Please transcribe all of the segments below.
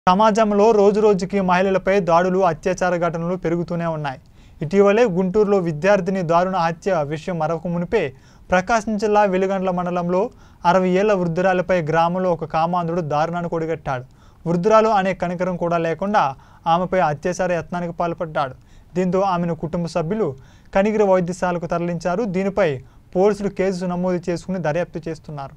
సమాజంలో రోజురోజుకి మహిళలపై దాడులు అత్యాచార ఘటనలు పెరుగుతూనే ఉన్నాయి ఇటీవలే గుంటూరులో విద్యార్థిని దారుణ హత్య విషయం మరొక మునిపే ప్రకాశం జిల్లా వెలుగండ్ల మండలంలో అరవై ఏళ్ల వృద్ధురాలపై గ్రామంలో ఒక కామాంధుడు దారుణాన్ని కొడిగట్టాడు వృద్ధురాలు అనే కనికరం కూడా లేకుండా ఆమెపై అత్యాచార యత్నానికి పాల్పడ్డాడు దీంతో ఆమెను కుటుంబ సభ్యులు కనిగిరి వైద్యశాలకు తరలించారు దీనిపై పోలీసులు కేసు నమోదు చేసుకుని దర్యాప్తు చేస్తున్నారు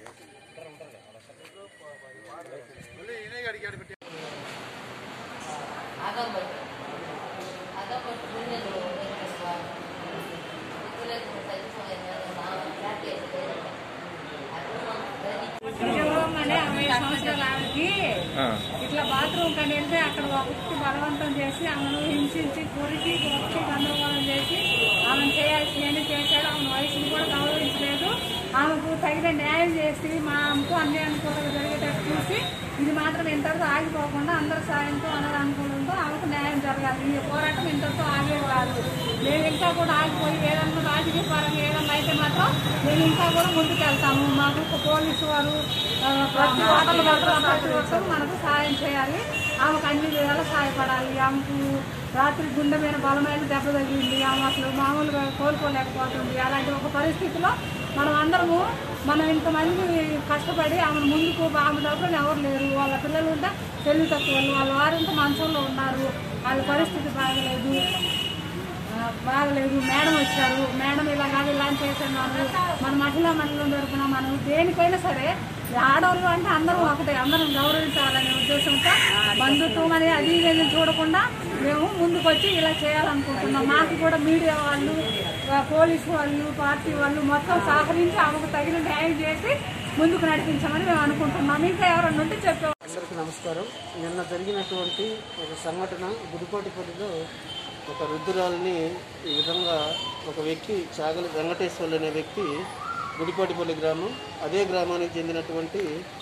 ఉద్యోగంగానే అరవై సంవత్సరాల ఆమెకి ఇట్లా బాత్రూమ్ కానీ వెళ్తే అక్కడ ఒక వ్యక్తి బలవంతం చేసి ఆమెను హింసించి కొరికి కొట్టి గందరగోళం చేసి ఆమెను చేయాల్సినవి చేశాడు ఆమె వయసును కూడా గౌరవించలేదు ఆమెకు తగిన న్యాయం చేసి మా అమ్మకు అన్ని అనుకూలంగా జరిగేటట్టు చూసి ఇది మాత్రం ఇంతటితో ఆగిపోకుండా అందరి సాయంతో అందరి అనుకూలంతో ఆమెకు న్యాయం జరగాలి ఈ పోరాటం ఇంతటితో ఆగేది కాదు మేము ఇంకా కూడా ఆగిపోయి ఏదన్నా రాజకీయ పరంగా ఏదన్నా అయితే మాత్రం మేము ఇంకా కూడా ముందుకెళ్తాము మాకు ఒక పోలీసు వారు ఆ, ప్రతి ఓటర్లు మాత్రం ప్రతి ఒక్కరు మనకు సాయం చేయాలి ఆమెకు అన్ని విధాలా సహాయపడాలి ఆమెకు రాత్రి గుండె మీద బలమైన దెబ్బ తగిలింది ఆమె అసలు మామూలుగా కోలుకోలేకపోతుంది అలాంటి ఒక పరిస్థితిలో మనం అందరము మనం ఇంతమంది కష్టపడి ఆమెను ముందుకు ఆమె తరపున ఎవరు లేరు వాళ్ళ పిల్లలు ఉంటే తెలివి తక్కువ వాళ్ళు వాళ్ళ వారంతా మంచంలో ఉన్నారు వాళ్ళ పరిస్థితి బాగలేదు ఆ, బాగలేదు మేడం వచ్చారు మేడం ఇలా కాదు ఇలా అని చేస్తున్నారు మన మహిళా మండలం తరపున మనం దేనికైనా సరే ఆడవాళ్ళు అంటే అందరం ఒకటే అందరం గౌరవించాలనే ఉద్దేశంతో బంధుత్వం అని అది ఇది అని చూడకుండా మేము ముందుకు వచ్చి ఇలా చేయాలనుకుంటున్నాం మాకు కూడా మీడియా వాళ్ళు ఆ, పోలీసు వాళ్ళు పార్టీ వాళ్ళు మొత్తం సహకరించి ఆమెకు తగిన న్యాయం చేసి ముందుకు నడిపించామని మేము అనుకుంటున్నాం ఇంకా ఎవరన్నా ఉంటే చెప్పే అందరికీ నమస్కారం నిన్న జరిగినటువంటి ఒక సంఘటన గుడిపాటిపల్లిలో ఒక వృద్ధురాలని ఈ విధంగా ఒక వ్యక్తి చాగలి వెంకటేశ్వర్లు అనే వ్యక్తి గుడిపాటిపల్లి గ్రామం అదే గ్రామానికి చెందినటువంటి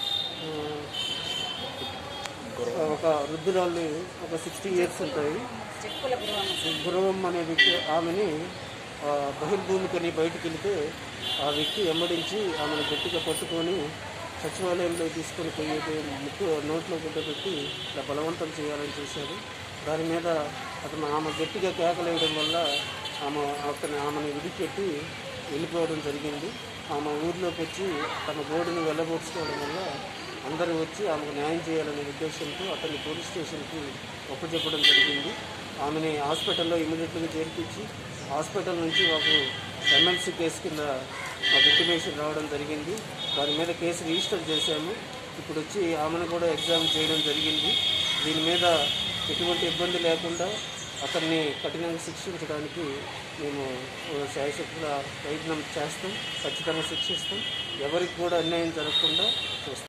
ఆ, ఒక వృద్ధురాలు ఒక సిక్స్టీ ఇయర్స్ ఉంటాయి గురవం అనే వ్యక్తి ఆమెని ఆ, బహిర్భూమికని బయటికి వెళితే ఆ వ్యక్తి వెంబడించి ఆమెను గట్టిగా పట్టుకొని సచివాలయంలో తీసుకొని పోయి ముక్కు నోట్లో గుడ్డ పెట్టి ఇలా బలవంతం చేయాలని చూశాడు దాని మీద అతను ఆమె గట్టిగా కేకలేయడం వల్ల ఆమె అతను ఆమెను విడిపెట్టి వెళ్ళిపోవడం జరిగింది ఆమె ఊర్లోకి వచ్చి తన బోర్డుని వెళ్ళబోర్చుకోవడం వల్ల అందరూ వచ్చి ఆమెకు న్యాయం చేయాలనే ఉద్దేశంతో అతన్ని పోలీస్ స్టేషన్కి ఒప్పచెప్పడం జరిగింది ఆమెని హాస్పిటల్లో ఇమీడియట్గా చేర్పించి హాస్పిటల్ నుంచి మాకు ఎమ్మెల్సీ కేసు కింద మాకు ఇంటిమేషన్ రావడం జరిగింది దాని మీద కేసు రిజిస్టర్ చేశాము ఇప్పుడు వచ్చి ఆమెను కూడా ఎగ్జామ్ చేయడం జరిగింది దీని మీద ఎటువంటి ఇబ్బంది లేకుండా అతన్ని కఠినంగా శిక్షించడానికి మేము శాయశక్తుల ప్రయత్నం చేస్తాం ఖచ్చితంగా శిక్షిస్తాం ఎవరికి కూడా అన్యాయం జరగకుండా చూస్తాం